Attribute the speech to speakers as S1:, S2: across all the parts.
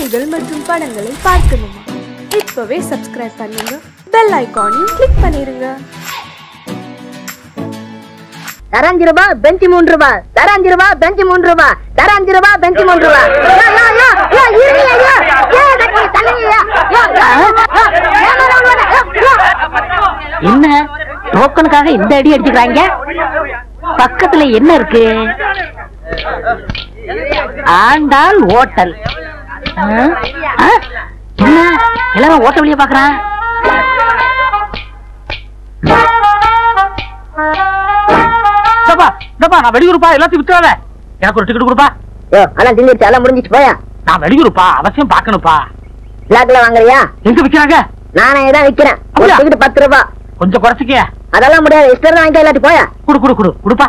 S1: செய்திகள் மற்றும் படங்களை பார்க்கணுமா இப்பவே சப்ஸ்கிரைப் பண்ணுங்க பெல் ஐகானையும் கிளிக் பண்ணிருங்க
S2: தரஞ்சு ரூபா பெஞ்சு மூணு ரூபா தரஞ்சு ரூபா பெஞ்சு மூணு ரூபா தரஞ்சு ரூபா பெஞ்சு மூணு ரூபா யோ, யோ, யோ, யோ, இருங்க, யோ. யோ, தட்டி, தள்ளுங்க, யோ. யோ, யோ, யோ, ஏமாற விடாத, யோ, யோ.
S3: என்ன டோக்கனுக்காக இந்த அடி அடிச்சுக்கிறாங்க பக்கத்துல என்ன இருக்கு ஆண்டாள் ஹோட்டல் ஆ? ஆ? என்ன எல்லாரும் ஓட்ட வழியா பாக்குறான்
S4: இந்தப்பா இந்தப்பா நான் வெளியூருப்பா எல்லாத்தையும் விட்டுறாத எனக்கு ஒரு டிக்கெட் கொடுப்பா
S2: யோ, எல்லாம் தின்னுடுச்சு, எல்லாம் முடிஞ்சிச்சு, போயா.
S4: நான் வெளியூருப்பா அவசியம் பார்க்கணும்ப்பா
S2: பிளாக்ல வாங்குறியா
S4: எங்க விக்கிறாங்க
S2: நானே தான் விக்கிறேன் ஒரு
S4: அப்படியா?
S2: டிக்கெட் பத்து ரூபா
S4: கொஞ்சம் குறைச்சிக்க
S2: அதெல்லாம் முடியாது இஷ்டம் தான் வாங்கிக்க இல்லாட்டி போயா
S4: குடு குடு குடு குடுப்பா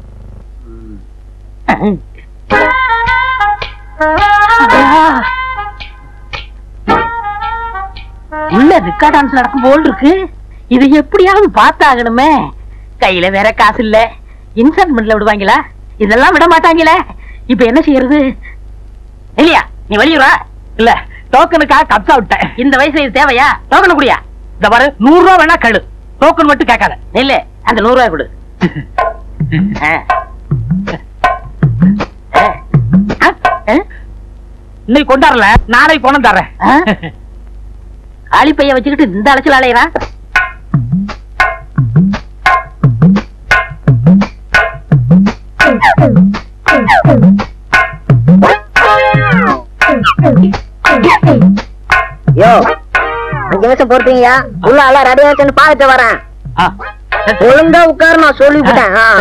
S3: உள்ள ரிக்கா டான்ஸ் நடக்கும் போல் இருக்கு இது எப்படியாவது பார்த்தாகணுமே கையில வேற காசு இல்ல இன்ஸ்டால்மெண்ட்ல விடுவாங்களா இதெல்லாம் விட மாட்டாங்களே இப்ப என்ன செய்யறது இல்லையா நீ வெளியூரா
S4: இல்ல டோக்கனுக்காக கப்சா விட்டேன்
S3: இந்த வயசுல இது தேவையா டோக்கன் குடியா
S4: இந்த பாரு நூறு ரூபா வேணா கழு டோக்கன் மட்டும் கேட்காத
S3: இல்ல அந்த நூறு ரூபாய் கொடு ஆ. ஆ. ஆ. ஆ.
S4: இன்னைக்கு கொண்டாடல நாளைக்கு கொண்டு தர்றேன்
S3: ஆ? காலி பைய வச்சுக்கிட்டு இந்த அலைச்சல் அலையறா
S2: யோ அஞ்சு நிமிஷம் பொறுத்தீங்கயா உள்ள எல்லாம் ரெடி ஆச்சுன்னு பாத்துட்டு வரேன்
S4: ஆ.
S2: ஒழுங்கா உட்காரு நான் சொல்லிவிட்டேன் ஆ.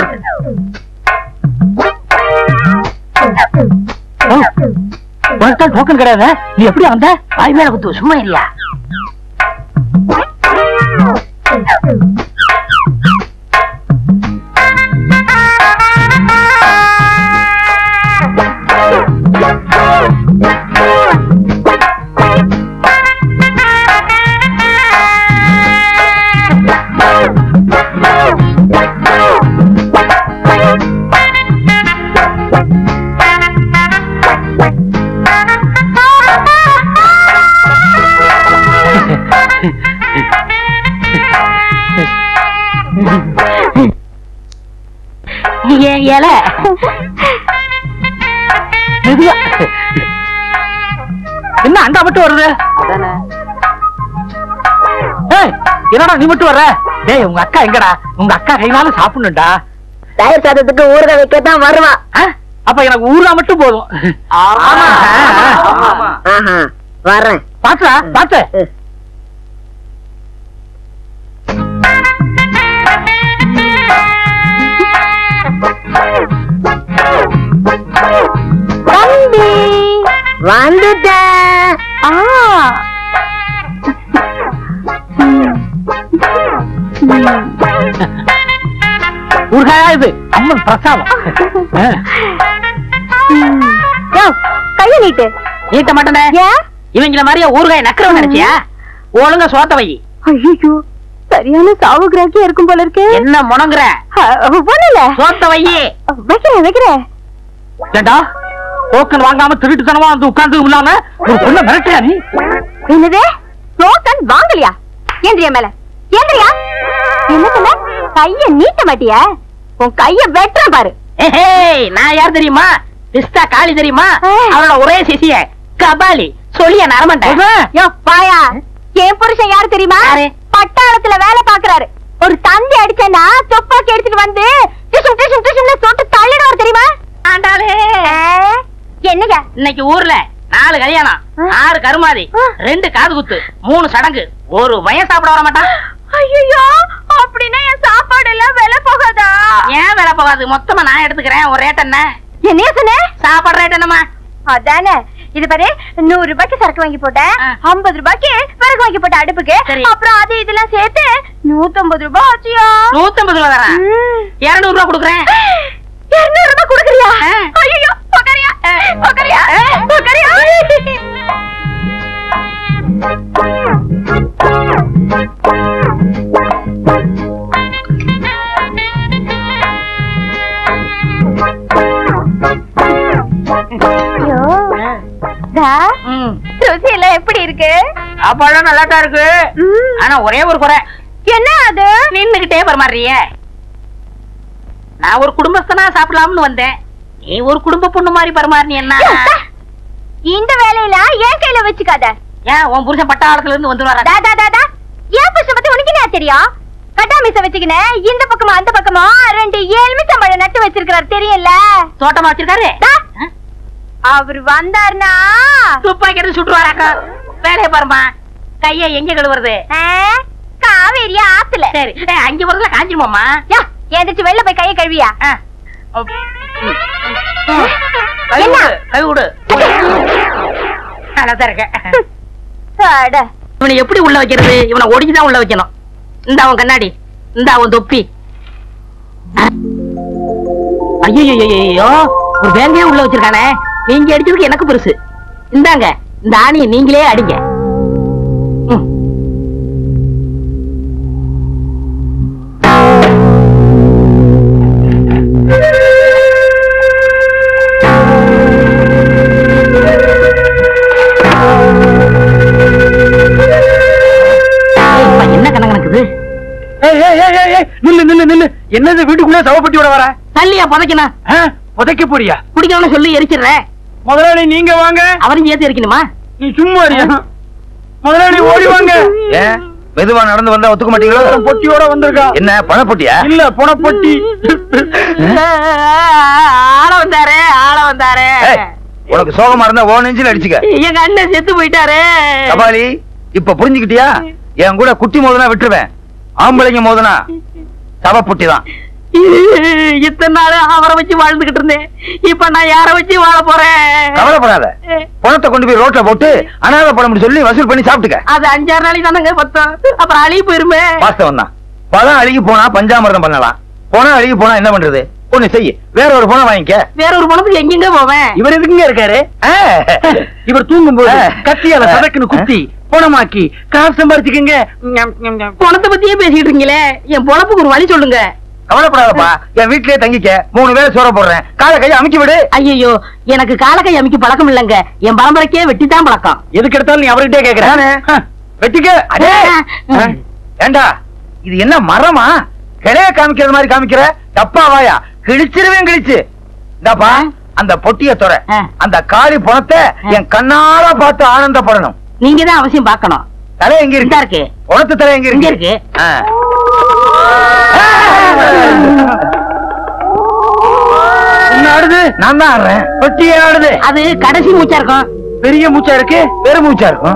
S4: ஓ, உனக்கு தான் டோக்கன் கிடையாது நீ எப்படி வந்த
S3: வாய் மேல குத்து சும்மா இல்லையா ஏன் இலை
S4: மெதுவா. என்ன அண்டா மட்டும் வருது ஏய், என்னடா நீ மட்டும் வர்ற டேய் உங்க அக்கா எங்கடா உங்க அக்கா கைனால சாப்பிடணும்டா
S2: தயிர் சாதத்துக்கு ஊறுகாய் வைக்கத்தான் வருவா
S4: ஆ? அப்ப எனக்கு ஊர்ல மட்டும் போதும்
S3: ஆமா.
S2: ஆஹா வர்றேன்
S4: பாத்துடா பாத்து
S2: தம்பி வந்துட்டேன்
S4: ஊர்காயா இது அம்மன் பிரசாதம் ஆ.
S2: கைய நீட்டு
S3: நீட்ட மாட்டேனே இவங்கள மாதிரியா ஊறுகாய் நக்கிறவன் நினைச்சியா ஒழுங்கா சோத்த வை
S2: ஐயோ சரியான சாவு கிராக்கியா இருக்கும் போல இருக்கு
S3: என்ன முணங்குற
S2: ஒண்ணுல
S3: சோத்த வை
S2: வைக்கிறேன் வைக்கிறேன்
S4: ஏண்டா டோக்கன் வாங்காம திருட்டுத்தனமா வந்து உட்கார்ந்து இல்லாம ஒரு பொண்ணை மிரட்டியா நீ
S2: என்னது டோக்கன் வாங்கலையா ஏந்திரியா மேல ஏந்திரியா என்ன சொன்ன கைய நீட்ட மாட்டியா உன் கைய வெட்டுறேன் பாரு
S3: ஏய் நான் யார் தெரியுமா பிஸ்தா காளி தெரியுமா
S2: ஆ.
S3: அவளோட ஒரே சிசிய கபாலி சொல்லிய நரமண்டேன்
S2: யோ பாயா என் புருஷன் யாரு தெரியுமா
S3: யாரு?
S2: பட்டாளத்துல வேலை பாக்குறாரு ஒரு தந்தி அடிச்சேன்னா துப்பாக்கி எடுத்துட்டு வந்து டிஷும் டிஷும் டிஷும்னு சொட்டு தள்ளிடுவார் தெரியுமா
S3: ஆண்டாளே
S2: என்னங்க
S3: இன்னைக்கு ஊர்ல நாலு கல்யாணம்
S2: ஆ.
S3: ஆறு கருமாதி
S2: ஆ.
S3: ரெண்டு காது குத்து மூணு சடங்கு ஒரு பையன் சாப்பிட வர மாட்டான்
S2: ஐயோ அப்படின்னா என் சாப்பாடு எல்லாம் விலை போகாதா
S3: ஏன் வேலை போகாது மொத்தமா நான் எடுத்துக்கிறேன் ஒரு ரேட் என்ன
S2: என்னைய சொன்ன
S3: சாப்பாடு ரேட் என்னமா
S2: அதானே இது பாரு நூறு ரூபாய்க்கு சரக்கு வாங்கி போட்டேன்
S3: ஆ.
S2: ஐம்பது ரூபாய்க்கு விறகு வாங்கி போட்ட அடுப்புக்கு
S3: சரி.
S2: அப்புறம் அது இதெல்லாம் சேர்த்து நூத்தம்பது ரூபாய் ஆச்சியா
S3: நூத்தம்பது ரூபா தரேன்
S2: ம்.
S3: இருநூறு ரூபா கொடுக்குறேன்
S2: இருநூறு ரூபாய் கொடுக்குறியா
S3: ஆ.
S2: ஐயோ உக்காரியா உக்காரியா உக்காரியா ஐயோ தா
S3: ம்.
S2: ருசி எல்லாம் எப்படி இருக்கு
S3: சாப்பாடு நல்லா தான் இருக்கு
S2: ம்.
S3: ஆனா ஒரே ஒரு குறை
S2: என்ன அது
S3: நின்னுகிட்டே பரமாறிய நான் ஒரு குடும்பஸ்தனா சாப்பிடலாம்னு வந்தேன் நீ ஒரு குடும்ப பொண்ணு மாதிரி பரமாறினி என்ன
S2: இந்த வேலையில ஏன் கையில வச்சுக்காத
S3: ஏன் உன் புருஷன் பட்டாளத்துல இருந்து வந்துருவாரா
S2: டா, டா, டா, டா. ஏன் புருஷன் பத்தி உனக்கு என்ன தெரியும் கட்டாமிச வச்சுக்கினேன் இந்த பக்கமா அந்த பக்கமா ரெண்டு எலுமிச்சம் பழம் நட்டு வச்சிருக்காரு தெரியும்ல
S3: தோட்டமா வச்சிருக்காரு
S2: டா.
S3: ஆ?
S2: அவர் வந்தாருனா
S3: துப்பாக்கி எடுத்து சுட்டுருவாராக்கா வேலையை பாருமா கைய எங்க கழுவுறது
S2: ஆ, காவேரி ஆத்துல
S3: சரி ஏய், அங்க வரல காஞ்சிருமாமா
S2: யா எந்திரிச்சு வெளில போய் கையை கழுவியா
S3: ஆ. அப். ம். கை
S2: என்ன?
S3: விடு கை விடு நல்லா தான் இருக்க
S2: அட.
S3: இவனை எப்படி உள்ள வைக்கிறது இவனை ஒடிச்சுதான் உள்ள வைக்கணும் இந்த அவன் கண்ணாடி இந்த அவன் தொப்பி ஐயோ ஒரு வேங்கையா உள்ள வச்சிருக்கானே நீங்க அடிச்சதுக்கு எனக்கு பெருசு இந்தாங்க இந்த ஆணியை நீங்களே அடிங்க ம். ஏய், இப்ப என்ன கணக்கு நடக்குது
S4: ஏய், ஏய், ஏய், ஏய், ஏய், நில்லு நில்லு நில்லு என்னது வீட்டுக்குள்ளே சவப்பட்டியோட வர
S3: தள்ளியா புதைக்கணும்
S4: ஆ, புதைக்க போறியா
S3: குடிக்கணும்னு சொல்லி எரிச்சிடுறேன்
S4: முதலாளி நீங்க வாங்க
S3: அவரையும் சேர்த்து எரிக்கணுமா
S4: நீ சும்மா இருயா முதலாளி ஓடி வாங்க
S5: ஏன் மெதுவா நடந்து வந்தா ஒத்துக்க மாட்டீங்களோ
S4: பொட்டியோட வந்திருக்கா
S5: என்ன பணப்பொட்டியா
S4: இல்ல புனப்பொட்டி
S3: ஆள வந்தாரு ஆள வந்தாரு
S5: ஏய், உனக்கு சோகமா இருந்தா ஓ நெஞ்சில் அடிச்சுக்க
S3: எங்க அண்ணன் செத்து போயிட்டாரு
S5: கபாலி இப்ப புரிஞ்சுக்கிட்டியா என் கூட குட்டி மோதனா விட்டுருவேன் ஆம்பளைங்க மோதனா சவப்பொட்டி தான்
S3: இத்தனை நாள் அவரை வச்சு வாழ்ந்துகிட்டு இருந்தேன் இப்ப நான் யார வச்சு வாழ போறேன்
S5: கவலைப்படாத பணத்தை கொண்டு போய் ரோட்ல போட்டு அனாதை பணம் சொல்லி வசூல் பண்ணி சாப்பிட்டுக்க
S3: அது அஞ்சாறு நாளைக்கு தானங்க பத்தம் அப்புறம் அழிவு போயிருமே
S5: வாஸ்தவம் தான் பழம் அழுகி போனா பஞ்சாமிர்தம் பண்ணலாம் பணம் அழுகி போனா என்ன பண்றது ஒண்ணு செய்ய வேற ஒரு பணம் வாங்கிக்க
S3: வேற ஒரு பணத்துக்கு எங்கெங்க போவேன்
S4: இவர் எதுக்குங்க இருக்காரு
S5: ஆ.
S4: இவர் தூங்கும் போது
S5: ஆ.
S4: கத்தியால சதக்குன்னு குத்தி பணமாக்கி காசு சம்பாரிச்சுக்கங்க ஞம், ஞம், ஞம்.
S3: பணத்தை பத்தியே பேசிட்டு இருக்கீங்களே என் பொழப்புக்கு ஒரு வழி சொல்லுங்க
S5: கவலைப்படாதப்பா என் வீட்லயே தங்கிக்க மூணு வேளை சோற போடுறேன் காலை கையை அமுக்கி விடு
S3: ஐயோ எனக்கு காலக்கை அமைக்க பழக்கம் இல்லைங்க என் பரம்பரைக்கே வெட்டித்தான் பழக்கம்
S4: எதுக்கு எடுத்தாலும் நீ அவர்கிட்டே கேக்குற
S5: நானு. வெட்டிக்க அடே
S3: ஆ.
S5: ஏண்டா இது என்ன மரமா கிளைய காமிக்கிறது மாதிரி காமிக்கிற தப்பா வாயா கிழிச்சிருவேன் கிழிச்சு இந்தாப்பா அந்த பொட்டிய துற
S3: ஆ.
S5: அந்த காளி பணத்தை என் கண்ணால பார்த்து ஆனந்தப்படணும்
S3: நீங்க தான் அவசியம் பார்க்கணும்
S5: தலை எங்க
S3: இந்தா
S5: இருக்கு
S3: இருக்கு
S5: உனத்து தலை எங்க
S3: இங்க
S5: இருக்கு
S3: இருக்கு
S5: ஆ.
S4: என்ன ஆடுது
S5: நான் தான் ஆடுறேன்
S4: பொட்டியே ஆடுது
S3: அது கடைசி மூச்சா இருக்கும்
S4: பெரிய மூச்சா இருக்கு
S5: பெருமூச்சா இருக்கும்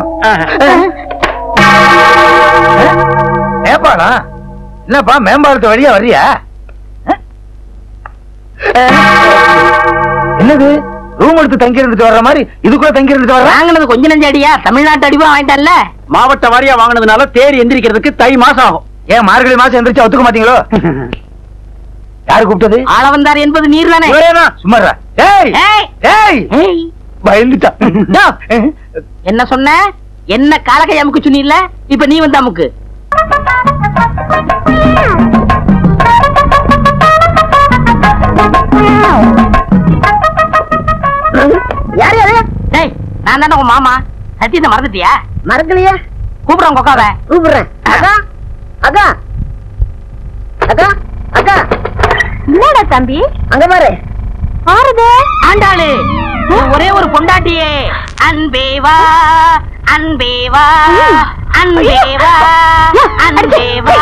S5: ஏப்பாடா என்னப்பா மேம்பாலத்து வழியா வர்றியா என்னது ரூம் எடுத்து தங்கி இருந்துட்டு வர்ற மாதிரி இதுக்குள்ள தங்கி இருந்துட்டு வர்ற
S3: வாங்கினது கொஞ்ச நஞ்ச அடியா தமிழ்நாட்டு அடிவா வாங்கிட்டல்ல
S4: மாவட்ட வாரியா வாங்கினதுனால தேடி எந்திரிக்கிறதுக்கு தை மாசம் ஆகும்
S5: ஏன் மார்கழி மாசம் எந்திரிச்சு ஒத்துக்க மாட்டீங்களோ யாரு கூப்பிட்டது
S3: ஆள வந்தார் என்பது நீர் தானே
S5: இவரேதான். சும்மா இருடா. டேய்
S3: ஏய்,
S5: டேய்
S3: ஏய்,
S5: பயந்துட்டான்
S3: டோ. என்ன சொன்ன என்ன காலக்கை அமுக்கு சொன்னீல்ல இப்ப நீ வந்து அமுக்கு
S2: யாரு யாரு
S3: டேய் நான் தானே உன் மாமா சத்தியத்தை மறந்துட்டியா
S2: மறக்கலையா
S3: கூப்பிடுறேன் கொக்காவ
S2: கூப்பிடுறேன் அக்கா அக்கா அக்கா அக்கா என்னடா தம்பி அங்க பாரு ஆறுது
S3: ஆண்டாளு நீ ஒரே ஒரு பொண்டாட்டியே அன்பே வா அன்பே வா அன்பே வா அன்பே வா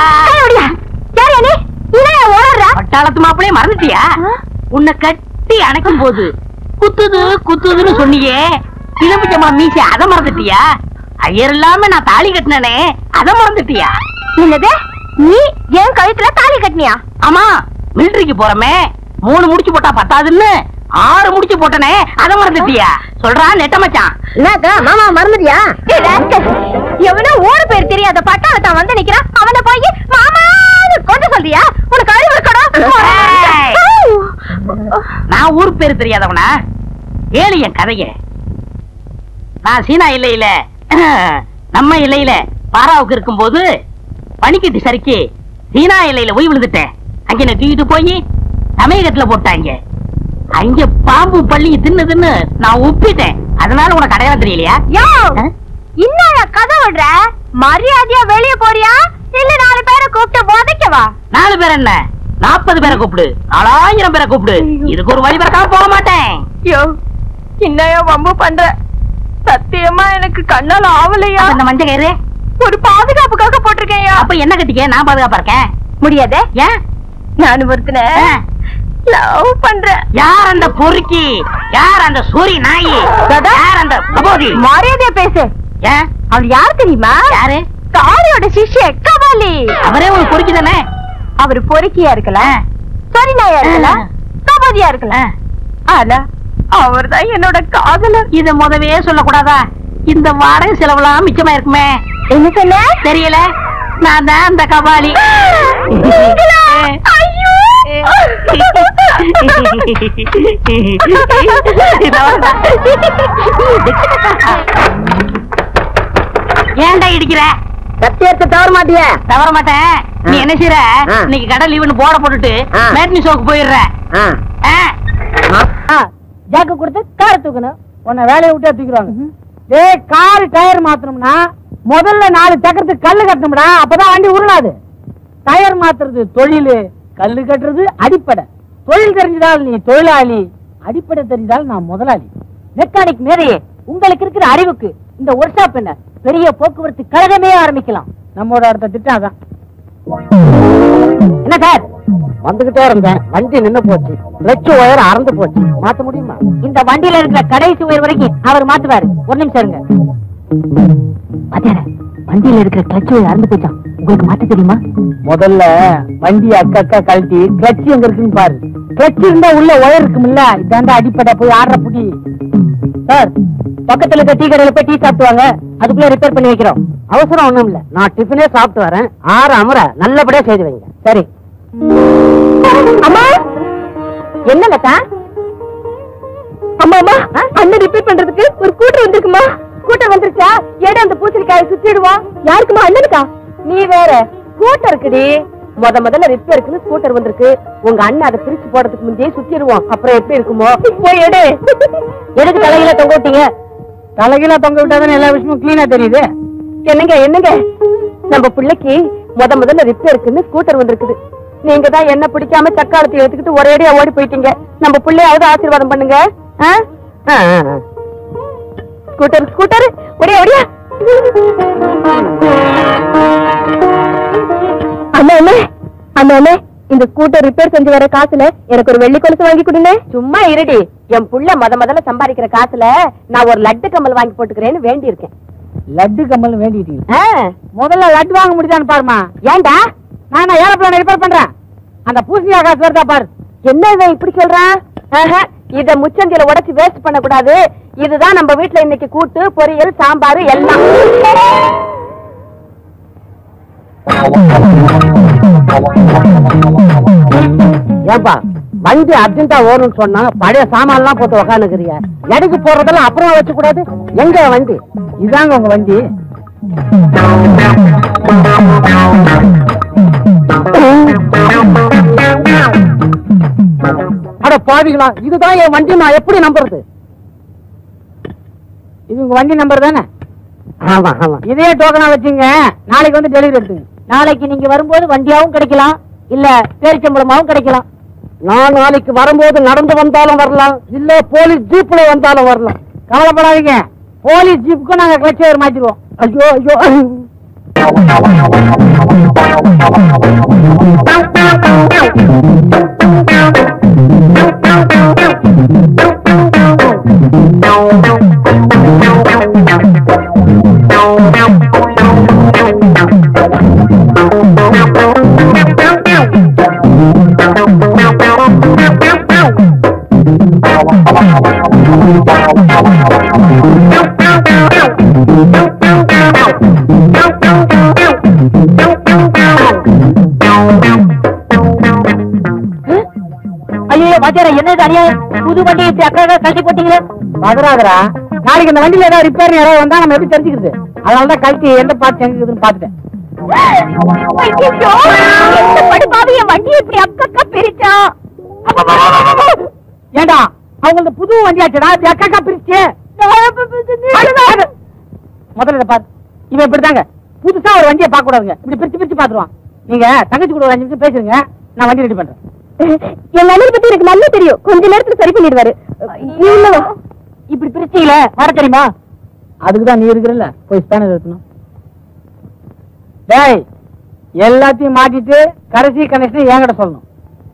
S3: பட்டாளத்து மாப்பிளைய மறந்துட்டியா உன்னை கட்டி அணைக்கும் போது குத்துது குத்துதுன்னு சொன்னியே இளம்பிச்சம்பளம் மீசி அதை மறந்துட்டியா ஐயர் இல்லாம நான் தாலி கட்டினனே அதை மறந்துட்டியா
S2: என்னது நீ என் கழுத்துல தாலி கட்டினியா
S3: ஆமா மிலிட்டரிக்கு போறமே மூணு முடிச்சு போட்டா பத்தாதுன்னு ஆறு முடிச்சு போட்டனே அதை மறந்துட்டியா சொல்றா நெட்ட மச்சான்
S2: என்னக்கா மாமா மறந்துட்டியா எவனோ ஊரு பேர் தெரியாத பட்டாளத்தான் வந்து நிக்கிறான் அவனை போய் மாமா கொண்டு சொல்றியா உனக்கு அழிவு
S3: ஏய். நான் ஊர் பேரு தெரியாதவனா ஏழு என் கதைய நான் சீனா இல்லையில நம்ம இல்லையில பாராவுக்கு இருக்கும்போது பனிக்கட்டி சரிக்கு சீனா இல்லையில போய் விழுந்துட்டேன் அங்க என்ன தூக்கிட்டு போய் சமயகத்துல போட்டாங்க அங்க பாம்பு பள்ளி தின்னு தின்னு நான் உப்பிட்டேன் அதனால உனக்கு அடையாளம் தெரியலையா
S2: யோ
S3: ஆ?
S2: இன்னும் கதை விடுற மரியாதையா வெளிய போறியா இல்ல நாலு பேரை கூப்பிட்டு போதைக்கவா
S3: நாலு பேர் என்ன நாற்பது பேரை கூப்பிடு நாலாயிரம் பேரை கூப்பிடு இதுக்கு ஒரு வழி பிறக்காம போக மாட்டேன்
S1: யோ என்னையா வம்பு பண்ற சத்தியமா எனக்கு கண்ணால ஆவலையா
S3: அப்ப இந்த மஞ்சள் கயிறு
S1: ஒரு பாதுகாப்புக்காக போட்டிருக்கேன்யா
S3: அப்ப என்ன கட்டிக்க நான் பாதுகாப்பா இருக்கேன்
S1: முடியாதே
S3: ஏன்
S1: நான் ஒருத்தன
S3: ஆ.
S1: லவ் பண்றேன்
S3: யார் அந்த பொறுக்கி யார் அந்த சூரி நாயி யார் அந்த கபோதி
S2: மரியாதையா பேசு
S3: ஏன்
S2: அவர் யார் தெரியுமா
S3: யாரு
S2: காரியோட சிஷ்ய கபாலி
S3: அவரே ஒரு பொறுக்கி தானே
S2: அவர் பொறுக்கியா இருக்கலாம் சரி நாயா இருக்கலாம்
S3: ஆ.
S2: கபாலியா இருக்கலாம் ஆனா
S1: அவர்தான் என்னோட காதலர்
S3: இத முதவே சொல்லக்கூடாதா இந்த வாடகை செலவுலாம் மிச்சமா இருக்குமே
S2: என்ன சொன்ன
S3: தெரியல நான் தான் அந்த கபாலி
S2: நீங்களா? ஐயோ
S3: ஏன்டா இடிக்கிற
S2: சத்தியத்தை தவற மாட்டிய
S3: தவற மாட்டேன் நீ என்ன செய்யற
S2: ஆ.
S3: இன்னைக்கு கடை லீவுன்னு போட போட்டுட்டு
S2: ஆ.
S3: மேட்னி ஷோக்கு போயிடுற ஆ.
S2: ஜாக்கு கொடுத்து காரை தூக்கணும் உன்னை வேலையை விட்டு தூக்கிடுவாங்க டேய் கார் டயர் மாத்தணும்னா முதல்ல நாலு சக்கரத்துக்கு கல்லு கட்டணும்டா அப்பதான் வண்டி உருளாது டயர் மாத்துறது தொழில் கல்லு கட்டுறது அடிப்படை தொழில் தெரிஞ்சதால் நீ தொழிலாளி அடிப்படை தெரிஞ்சால் நான் முதலாளி மெக்கானிக் மேலேயே உங்களுக்கு இருக்கிற அறிவுக்கு இந்த ஒர்க் ஷாப் என்ன பெரிய போக்குவரத்து கழகமே ஆரம்பிக்கலாம் நம்மோட அடுத்த திட்டம் அதான் என்ன சார் வந்துகிட்டே இருந்தேன் வண்டி நின்னு போச்சு லட்ச ஒயர் அறந்து போச்சு மாத்த முடியுமா இந்த வண்டியில இருக்கிற கடைசி ஒயர் வரைக்கும் அவர் மாத்துவாரு ஒரு நிமிஷம் இருங்க வண்டியில இருக்கிற கிளட்ச் ஒயர் அறந்து போச்சான் உங்களுக்கு மாத்த தெரியுமா முதல்ல வண்டி அக்கா அக்கா கழட்டி கிளட்ச் எங்க இருக்குன்னு பாரு கிளட்ச் இருந்தா உள்ள ஒயர் இருக்கும்ல இதாண்டா அடிப்படை போய் ஆடுற புடி சார் பக்கத்துல இருக்க டீ கடையில போய் டீ சாப்பிட்டு வாங்க அதுக்குள்ள ரிப்பேர் பண்ணி வைக்கிறோம் அவசரம் ஒண்ணும் இல்ல நான் டிஃபனே சாப்பிட்டு வரேன் ஆறு அமர நல்லபடியா செய்து வைங்க சரி அம்மா என்ன லதா அம்மா அம்மா அண்ணன் ரிப்பேர் பண்றதுக்கு ஒரு கூட்டம் வந்திருக்குமா கூட்டம் வந்துருச்சா ஏடா அந்த பூசணிக்காயை சுத்திடுவான் யாருக்குமா அண்ணனுக்கா நீ வேற ஸ்கூட்டர் இருக்குடி முத முதல்ல ரிப்பேருக்குன்னு ஸ்கூட்டர் வந்திருக்கு உங்க அண்ணன் அதை பிரிச்சு போடுறதுக்கு முந்தையே சுத்திடுவோம் அப்புறம் எப்படி இருக்குமோ போய் எடு எதுக்கு தலையில தொங்க விட்டீங்க தலைகீழ தொங்க விட்டாதானே எல்லா விஷயமும் கிளீனா தெரியுது என்னங்க என்னங்க நம்ம பிள்ளைக்கு முத முதல்ல ரிப்பேருக்குன்னு ஸ்கூட்டர் வந்திருக்குது நீங்க தான் என்ன பிடிக்காம சக்காலத்தை எடுத்துக்கிட்டு ஒரேடியா ஓடி போயிட்டீங்க நம்ம பிள்ளையாவது ஆசீர்வாதம் பண்ணுங்க ஆ? ஆ, ஆ, ஆ. ஸ்கூட்டர் ஸ்கூட்டர் ஒடியா ஒடியா அண்ணா அண்ணே அண்ணா அண்ணே இந்த ஸ்கூட்டர் ரிப்பேர் செஞ்சு வர காசுல எனக்கு ஒரு வெள்ளி கொலுசு வாங்கி கொடுங்க சும்மா இருடி என் புள்ள முத முதல்ல சம்பாதிக்கிற காசுல நான் ஒரு லட்டு கம்மல் வாங்கி போட்டுக்கிறேன்னு வேண்டி இருக்கேன் லட்டு கம்மல் வேண்டிட்டீங்க முதல்ல லட்டு வாங்க முடியுதான்னு பாருமா ஏன்டா நான் ஏரோப்ளான் ரிப்பேர் பண்றேன் அந்த பூசணியா காசு வருதா பாரு என்ன இவன் இப்படி சொல்றான் ஆஹா, இத முச்சந்தில உடைச்சு வேஸ்ட் பண்ண கூடாது இதுதான் நம்ம வீட்ல இன்னைக்கு கூட்டு பொரியல் சாம்பார் எல்லாம் ஏன்பா வண்டி அர்ஜென்டா ஓடும்னு சொன்னா பழைய சாமான் எல்லாம் போட்டு உக்காந்துக்கிறிய எடைக்கு போறதெல்லாம் அப்புறம் வச்சு கூடாது எங்க வண்டி இதாங்க உங்க வண்டி அட பாவிகளா இதுதான் என் வண்டி நான் எப்படி நம்புறது இது உங்க வண்டி நம்பர் தானே ஆமா ஆமா இதே டோக்கனா வச்சுங்க நாளைக்கு வந்து டெலிவரி எடுத்துங்க நாளைக்கு நீங்க வரும்போது வண்டியாவும் கிடைக்கலாம் இல்ல பேரிச்சம்பளமாவும் கிடைக்கலாம் நான் நாளைக்கு வரும்போது நடந்து வந்தாலும் வரலாம் இல்ல போலீஸ் ஜீப்ல வந்தாலும் வரலாம் கவலைப்படாதீங்க போலீஸ் ஜீப்புக்கும் நாங்க கிளச் ஒயர் மாத்திடுவோம் ஐயோ ஐயோ ஐயோ வாத்தியார என்னது அநியாயம் புது வண்டி இப்படி அக்கா கழட்டி போட்டீங்களே மதுராதரா நாளைக்கு இந்த வண்டியில ஏதாவது ரிப்பேர் யாராவது வந்தா நம்ம எப்படி தெரிஞ்சுக்கிறது அதனால தான் கழட்டி எந்த பார்த்து எங்க இருக்குதுன்னு பார்த்துட்டேன் வண்டி இப்படி அக்கா பிரிச்சா ஏண்டா அவங்க புது வண்டி ஆச்சுடா இப்படி அக்கா பிரிச்சு
S3: முதல்ல இதை பாரு இவன் இப்படிதாங்க புதுசா ஒரு வண்டியை பார்க்க கூடாதுங்க இப்படி பிரிச்சு பிரிச்சு பாத்துருவான் நீங்க தங்கச்சி கூட ஒரு அஞ்சு நிமிஷம் பேசுங்க நான் வண்டி ரெடி பண்றேன்
S2: எங்க அண்ணன் பத்தி எனக்கு நல்லா தெரியும் கொஞ்ச நேரத்துல சரி பண்ணிடுவாரு இல்லவா
S3: இப்படி பிரிச்சீங்களே வர தெரியுமா அதுக்கு தான் நீ இருக்கிறல்ல போய் ஸ்பேனர் எடுக்கணும் டேய் எல்லாத்தையும் மாட்டிட்டு கடைசி கனெக்ஷன் என்கிட்ட சொல்லணும்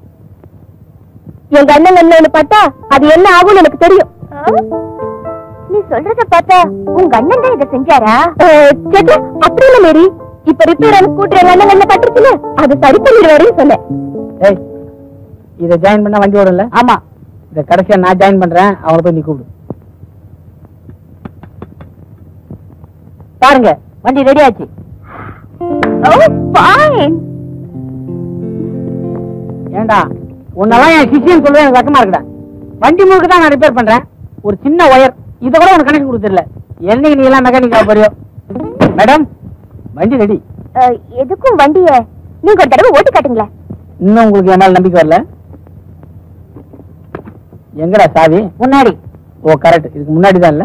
S2: எங்க அண்ணன் என்ன பார்த்தா அது என்ன ஆகும்னு எனக்கு தெரியும் நீ சொல்றத பார்த்தா உங்க அண்ணன் தான் இதை செஞ்சாரா சேட்டா அப்படி இல்ல மேரி இப்ப ரிப்பேர் ஆன ஸ்கூட்டர் எங்க அண்ணன் என்ன பட்டுச்சுல அது சரி பண்ணிடுவாருன்னு சொன்னேன்
S3: ஏய் இதை ஜாயின் பண்ணா வண்டி ஓடும்ல ஆமா இத கடைசியா நான் ஜாயின் பண்றேன் அவளை போய் நீ கூப்பிடு பாருங்க வண்டி ரெடி ஆச்சு
S2: ஓ ஃபைன்
S3: ஏண்டா உன்னெல்லாம் என் சிஷியன் சொல்லுவேன் எனக்கு வெக்கமா இருக்குடா வண்டி முழுக்க தான் நான் ரிப்பேர் பண்றேன் ஒரு சின்ன ஒயர் இத கூட உனக்கு கனெக்ஷன் கொடுத்துடல என்னைக்கு நீ எல்லாம் மெக்கானிக்கா போறியோ மேடம் வண்டி ரெடி
S2: எதுக்கும் வண்டிய நீங்க ஒரு தடவை ஓட்டி காட்டுங்களேன்
S3: இன்னும் உங்களுக்கு என் மேல நம்பிக்கை வரல எங்கடா சாவி முன்னாடி ஓ கரெக்ட் இதுக்கு முன்னாடி தான் இல்ல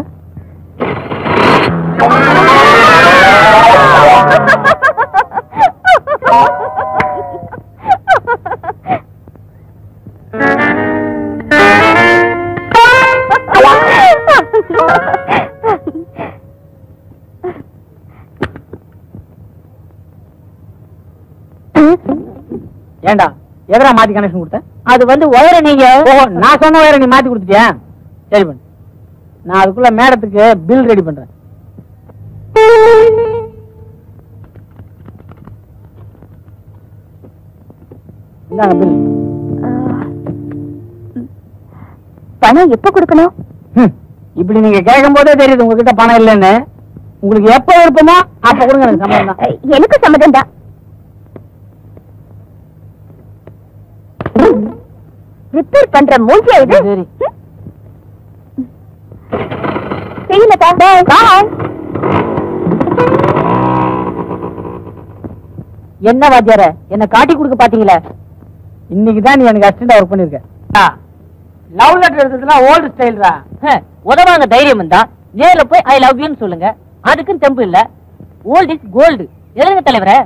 S3: ஏண்டா எதரா மாத்தி கனெக்ஷன் கொடுத்த அது வந்து ஒயரை நீங்க ஓ நான் சொன்ன ஒயரை நீ மாத்தி கொடுத்துட்டியா சரி பண்ணு நான் அதுக்குள்ள மேடத்துக்கு பில் ரெடி பண்றேன் இந்தாங்க பில்
S2: பணம் எப்ப கொடுக்கணும்
S3: ஹம், இப்படி நீங்க கேட்கும் போதே தெரியுது உங்ககிட்ட பணம் இல்லைன்னு உங்களுக்கு எப்ப விருப்பமோ அப்ப கொடுங்க எனக்கு சம்பளம் தான்
S2: எனக்கு சம்மதம் தான் ரிப்பேர் பண்ற மூஞ்சியா இது
S3: சரி
S2: செய்யல பாய்
S3: என்ன வாத்தியார என்ன காட்டி கொடுக்க பாத்தீங்களா இன்னைக்கு தான் நீ எனக்கு அசிஸ்டண்டா ஒர்க் பண்ணிருக்க லவ் லெட்டர் எழுதுறதுலாம் ஓல்டு ஸ்டைல்ரா
S6: உதவாங்க தைரியம் இருந்தா நேர்ல போய் ஐ லவ் யூன்னு சொல்லுங்க அதுக்கும் தெம்பு இல்ல ஓல்ட் இஸ் கோல்டு எழுதுங்க தலைவரே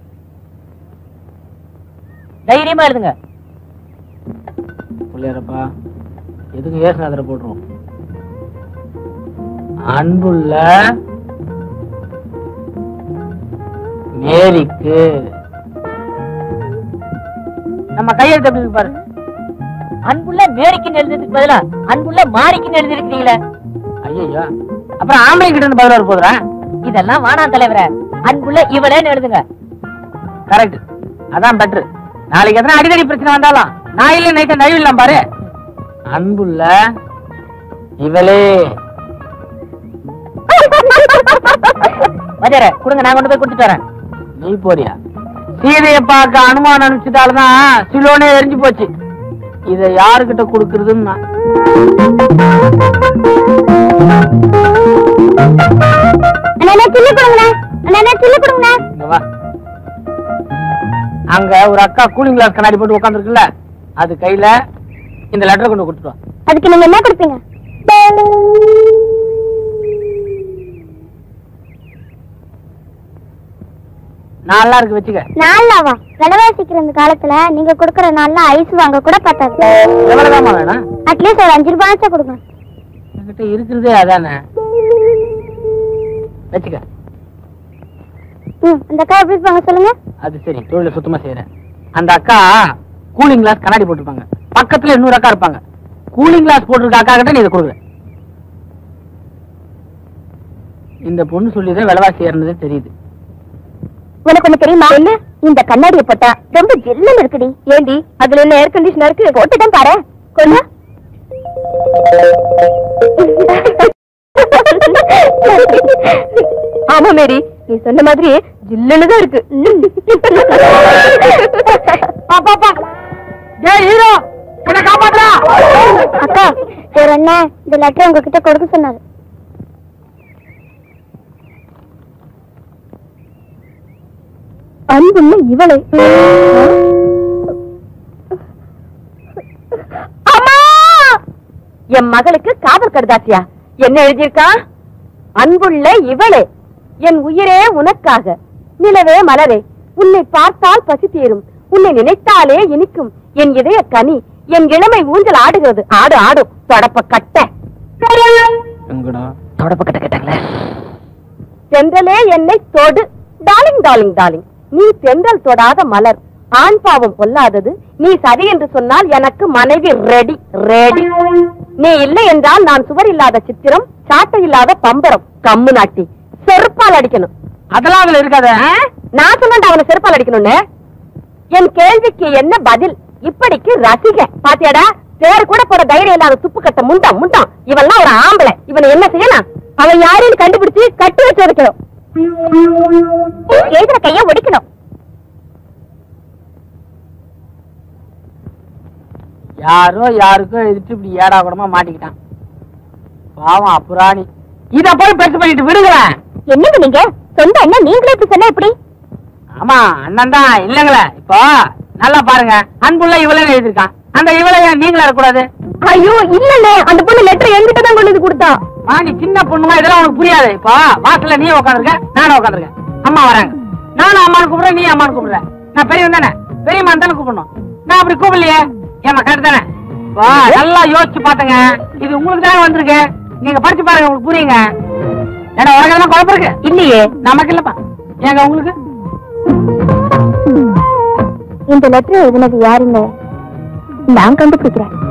S6: தைரியமா எழுதுங்க
S3: பிள்ளையாரப்பா எதுக்கு ஏசுநாதரை போட்டுருவோம் அன்புள்ள மேரிக்கு நம்ம கையெழுத்து எப்படி இருக்கு பாரு
S6: அன்புள்ள மேரிக்குன்னு எழுதுறதுக்கு பதிலா அன்புள்ள மாரிக்குன்னு எழுதிருக்கீங்களே
S3: ஐயோ அப்புறம் ஆம்பளை கிட்ட இருந்து பதில் வர போதுறா
S6: இதெல்லாம் வேணாம் தலைவரே அன்புள்ள இவளேன்னு எழுதுங்க
S3: கரெக்ட் அதான் பெட்ரு நாளைக்கு எத்தனை அடிக்கடி பிரச்சனை வந்தாலும் நான் இல்ல நைட்டு நைவு இல்லாம பாரு அன்புள்ள இவளே
S6: வஜர கொடுங்க நான் கொண்டு போய் கொடுத்துட்டு வரேன்
S3: நீ போறியா சீதையை பார்க்க அனுமானம் அனுப்பிச்சதாலதான் சிலோனே எரிஞ்சு போச்சு இத யாருகிட்ட கொடுக்கறதுன்னு நான்.
S2: அண்ணா சில்லு கொடுங்களேன் அண்ணா சில்லு கொடுங்களேன்
S3: இங்க வா அங்க ஒரு அக்கா கூலிங் கிளாஸ் கண்ணாடி போட்டு உட்காந்துருக்குல்ல அது கையில இந்த லெட்டர் கொண்டு கொடுத்துட்டு வா
S2: அதுக்கு நீங்க என்ன கொடுப்பீங்க
S3: நல்லா இருக்கு வச்சுக்க
S2: நாலாவா விலைவாசிக்கிற இந்த காலத்துல நீங்க கொடுக்கற நாள்ல ஐஸ் வாங்க கூட பத்தாது
S3: எவ்வளவுதாம்மா வேணும்
S2: அட்லீஸ்ட் ஒரு அஞ்சு ரூபாய் கொடுங்க
S3: என்கிட்ட இருக்கிறதே அதானே வச்சுக்க
S2: ம் இந்த அக்கா எப்படி இருப்பாங்க சொல்லுங்க
S3: அது சரி தொழில சுத்தமா செய்யறேன் அந்த அக்கா கூலிங் கிளாஸ் கண்ணாடி போட்டிருப்பாங்க பக்கத்துல இன்னொரு அக்கா இருப்பாங்க கூலிங் கிளாஸ் போட்டிருக்க அக்கா கிட்ட நீ இதை கொடுக்குற இந்த பொண்ணு சொல்லிதான் விலைவாசி ஏறினதே தெரியுது
S2: உனக்கு ஒண்ணு தெரியுமா என்ன இந்த கண்ணாடியை போட்டா ரொம்ப ஜில்லுன்னு இருக்குடி ஏண்டி அதுல என்ன ஏர் கண்டிஷனர் இருக்கு போட்டுதான் பாரு கொஞ்சம் ஆமா மேரி நீ சொன்ன மாதிரி ஜில்லுன்னு தான் இருக்கு பாப்பா
S3: ஏய் ஹீரோ என்ன காப்பாத்துறா
S2: அக்கா ஒரு அண்ணன் இந்த லெட்டர் உங்ககிட்ட கொடுக்க சொன்னாரு அன்புள்ள இவளை அம்மா என் மகளுக்கு காதல் கடுதாசியா என்ன எழுதியிருக்கா அன்புள்ள இவளே என் உயிரே உனக்காக நிலவே மலரே உன்னை பார்த்தால் பசி தீரும் உன்னை நினைத்தாலே இனிக்கும் என் இதய கனி என் இளமை ஊஞ்சல் ஆடுகிறது ஆடு ஆடும் தொடப்ப கட்ட
S6: தொடப்ப கட்ட கேட்டாங்களே
S2: தென்றலே என்னை தொடு டார்லிங் டார்லிங் டார்லிங் நீ தென்றல் தொடாத மலர் ஆண் பாவம் பொல்லாதது நீ சரி என்று சொன்னால் எனக்கு மனைவி ரெடி ரெடி நீ இல்லை என்றால் நான் சுவர் இல்லாத சித்திரம் சாட்டை இல்லாத பம்பரம் கம்மு நாட்டி செருப்பால் அடிக்கணும்
S3: அதெல்லாம் அதுல இருக்காத
S2: ஆ? நான் சொன்னேன் அவனை செருப்பால் அடிக்கணும்னு என் கேள்விக்கு என்ன பதில் இப்படிக்கு ரசிக பாத்தியாடா பேர் கூட போட தைரியம் இல்லாத துப்பு கட்ட முண்டம் முண்டம் இவன்லாம் ஒரு ஆம்பளை இவனை என்ன செய்யணும் அவன் யாரையும் கண்டுபிடிச்சு கட்டி வச்சு வைக்கணும் எழுதுற கைய ஒடிக்கணும்
S3: யாரோ யாருக்கோ எழுதிட்டு இப்படி ஏடா கூடமா மாட்டிக்கிட்டான் பாவம் அப்புராணி இத போய் பெருசு பண்ணிட்டு விடுங்களேன்
S2: என்னங்க நீங்க சொந்த அண்ணன் நீங்களே இப்படி சொன்னா எப்படி
S3: ஆமா அண்ணன் தான் இல்லங்களே இப்போ நல்லா பாருங்க அன்புள்ள இவளே எழுதிருக்கான் அந்த இவளை ஏன் நீங்களா இருக்கக்கூடாது
S2: ஐயோ இல்லண்ணே அந்த பொண்ணு லெட்டர் என்கிட்ட தான் கொண்டு வந்து கொடுத்தா
S3: மா நீ சின்ன பொண்ணுமா இதெல்லாம் உனக்கு புரியாது இப்போ வாசல்ல நீ உட்காந்துருக்க நானும் உட்காந்துருக்கேன் அம்மா வராங்க நானும் அம்மானு கூப்பிடுறேன் நீ அம்மானு கூப்பிடுற நான் பெரியவன் தானே பெரியம்மா தானே கூப்பிடணும் நான் அப்படி கூப்பிடலையே ஏமா கரெக்ட் தானே இப்போ நல்லா யோசிச்சு பாத்துங்க இது உங்களுக்கு தானே வந்திருக்கு நீங்க படிச்சு பாருங்க உங்களுக்கு புரியுங்க ஏன்னா உனக்கு எதனா குழப்பம் இருக்கு
S2: இல்லையே
S3: நமக்கு இல்லப்பா ஏங்க உங்களுக்கு
S2: இந்த லெட்டர் எழுதினது யாருங்க நான் கண்டுபிடிக்கிறேன்